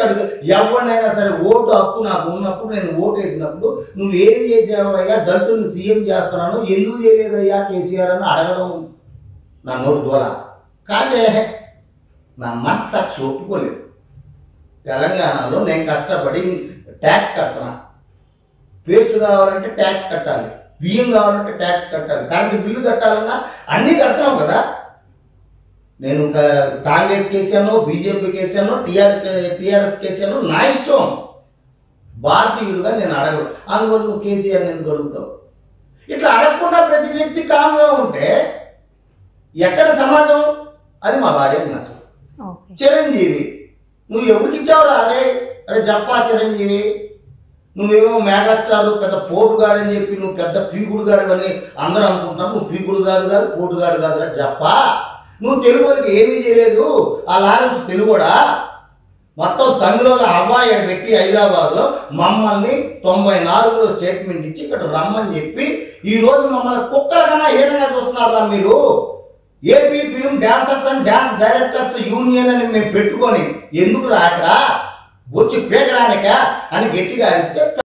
అడుగు ఎవరినైనా సరే ఓటు హక్కు నాకు ఉన్నప్పుడు నేను ఓటు వేసినప్పుడు నువ్వు ఏం చేసావయ్యా దళితుల్ని సీఎం చేస్తున్నాను ఎందుకు చేయలేదయ్యా కేసీఆర్ అని అడగడం నా నోరు దూల కాదే నా మనస్సాక్షి ఒప్పుకోలేదు తెలంగాణలో నేను కష్టపడి ట్యాక్స్ కడుతున్నా పేస్ట్ కావాలంటే ట్యాక్స్ కట్టాలి బియ్యం కావాలంటే ట్యాక్స్ కట్టాలి కరెంట్ బిల్లు కట్టాలన్నా అన్నీ కడుతున్నాం కదా నేను క- కాంగ్రెస్ కేసాను బీజేపీ కేసాను టీఆర్ టీఆర్ఎస్ కేసాను నా ఇష్టం భారతీయుడుగా నేను అడగను అందువల్ల నువ్వు కేసీఆర్ ఎందుకు అడుగుతావు ఇట్లా అడగకుండా ప్రతి వ్యక్తి కామ్గా ఉంటే ఎక్కడ సమాజం అది మా భార్యకు నచ్చదు ఓకే చిరంజీవి నువ్వు ఎవరికి ఇచ్చావురా అరే అరే జప్పా చిరంజీవి నువ్వేమో మెగాస్టార్ పెద్ద పోటుగాడని చెప్పి నువ్వు పెద్ద పీకుడుగాడు అని అందరూ అనుకుంటున్నారు నువ్వు పీకుడు కాదు కాదు పోటుగాడు కాదురా జప్పా నువ్వు తెలుగు వాళ్ళకి ఏమీ చేయలేదు ఆ లారెన్స్ తెలుగుడా మొత్తం తమిళలో అవ్వాయి పెట్టి హైదరాబాద్లో మమ్మల్ని తొంభై నాలుగులో స్టేట్మెంట్ ఇచ్చి ఇక్కడ రమ్మని చెప్పి ఈ రోజు మమ్మల్ని కుక్కల కన్నా హీనంగా చూస్తున్నారా మీరు AP film dancers and dance directors union అని మేము పెట్టుకొని ఎందుకు రా అక్కడ వచ్చి పీకడానిక అని గట్టిగా అరిస్తే